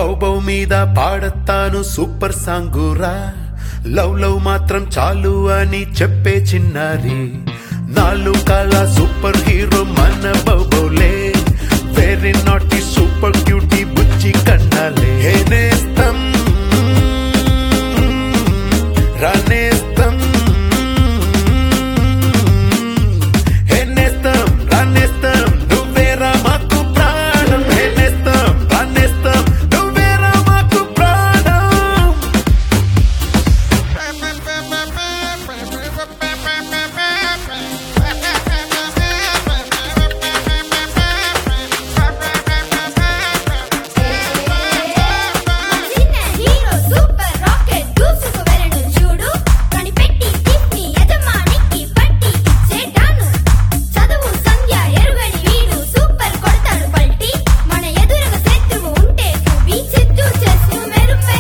Bow-wow మీద పాడతాను super సాంగురా love love మాత్రం చాలు అని చెప్పే చిన్నారి నాలు కాల సూపర్ హీరో మన బౌబౌలే వెరీ నాటి సూపర్ క్యూటీ బుజ్జి కన్నాలే హే నేస్తం రానేస్తం హే నేస్తం రానేస్తం నువ్వేరా మాకు ప్రాణం హే నేస్తం రానేస్తం నువ్వేరా మాకు ప్రాణం చిన్న హీరో సూపర్ రాకెట్ దూసుకు వెళ్ళను చూడు కనిపెట్టి తిప్పి యజమానికి పట్టి ఇచ్చేటాను చదువు సంధ్య ఎరుగని వీడు సూపర్ కొడతాడు పల్టి మన ఎదురుగా శత్రువు ఉంటే చూపి చిత్తు చేస్తూ మెరుపై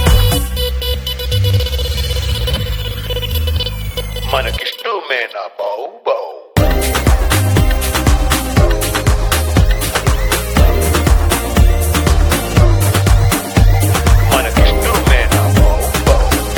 మనకిష్టమేనా బౌ బౌ మనకిష్టమేనా బౌ బౌ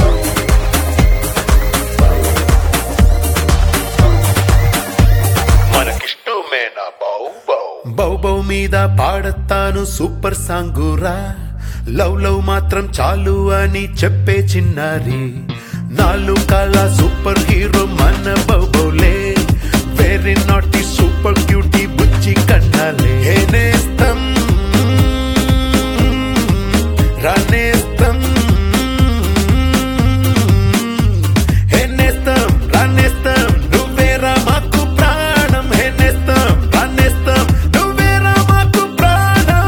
మనకిష్టమేనా బౌ బౌ బౌ బౌ మీద పాడతాను సూపర్ సాంగురా లవ్ లవ్ మాత్రం చాలు అని చెప్పే చిన్నారి నాలు కాల సూపర్ హీరో మన బౌబౌలే వెరీ నాటి సూపర్ క్యూటీ బుజ్జి కన్నాలే హే నేస్తం రానేస్తం హే నేస్తం రానేస్తం నువ్వేరా మాకు ప్రాణం హే నేస్తం రానేస్తం నువ్వేరా మాకు ప్రాణం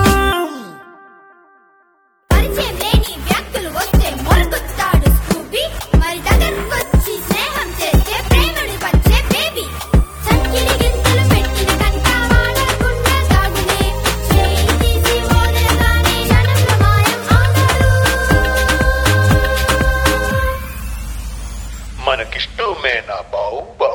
పరిచయం లేని వ్యక్తులు వస్తే మొలకొస్తాడు స్కూబీ మరి దగ్గరకొచ్చి స్నేహం చేస్తే ప్రేమని పంచే బేబీ చక్కిరి గింతలు పెట్టిన కంట వాడకుండా దాగునే చేయి తీసి వదలగానే క్షణంలో మాయం అవుతాడు మనకిష్టమేనా బౌ బౌ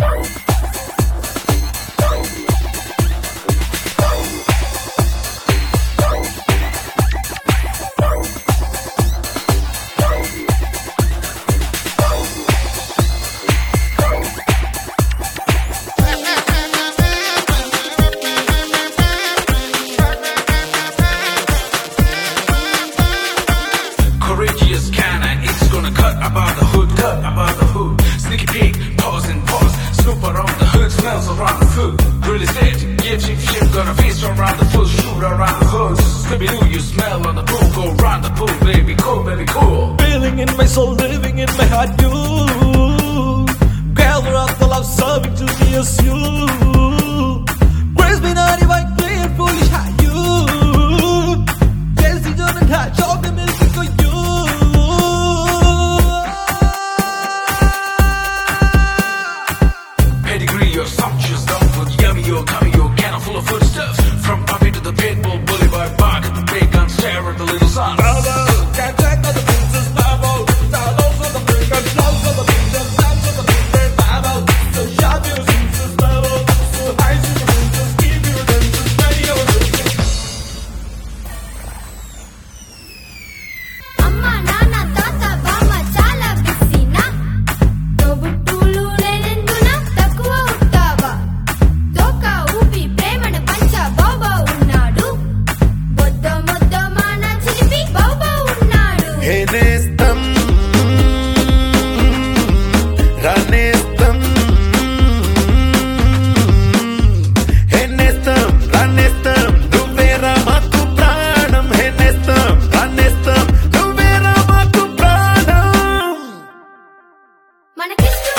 Courageous kinda, it's gonna cut about the hood, cut about the hood. Sneaky peek, pause and pause. Snoop around the hood, smells around the food. Really set, get cheap shit, gonna face around the foot, shoot around the hood. Scooby Doo, you smell on the pool, go round the pool, baby, cool, baby, cool. Feeling in my soul, living in my heart, you Gather up the love, serving to me as you Grace me not if I clear foolish how you Jesse John and touch all the music for you Pedigree, you're sumptuous, dumb food, yummy, you're gummy, you're can full of foodstuffs. From puppy to the pitbull, boulevard park, the big gun stare at the little son. Bravo, can't take all the princess Bravo Downloads on the big and flows on the beach and dance on the beach and Bravo So shout your senses Bravo So high to the princess, keep your dances, many of them అమ్మ నాన్న తాత బామ్మ చాలా బిజీనా తోబుట్టులు లేనందున తక్కువ ఉంటావా తోక ఊపి ప్రేమను పంచ బాబా ఉన్నాడు బొద్ద మొద్ద మాన చిలిపి బాబా ఉన్నాడు హే నేస్తం రానేస్తం హే నేస్తం రానేస్తం నువ్వేరా మాకు ప్రాణం హే నేస్తం రానేస్తం నువ్వేరా మాకు ప్రాణం మనకిష్టం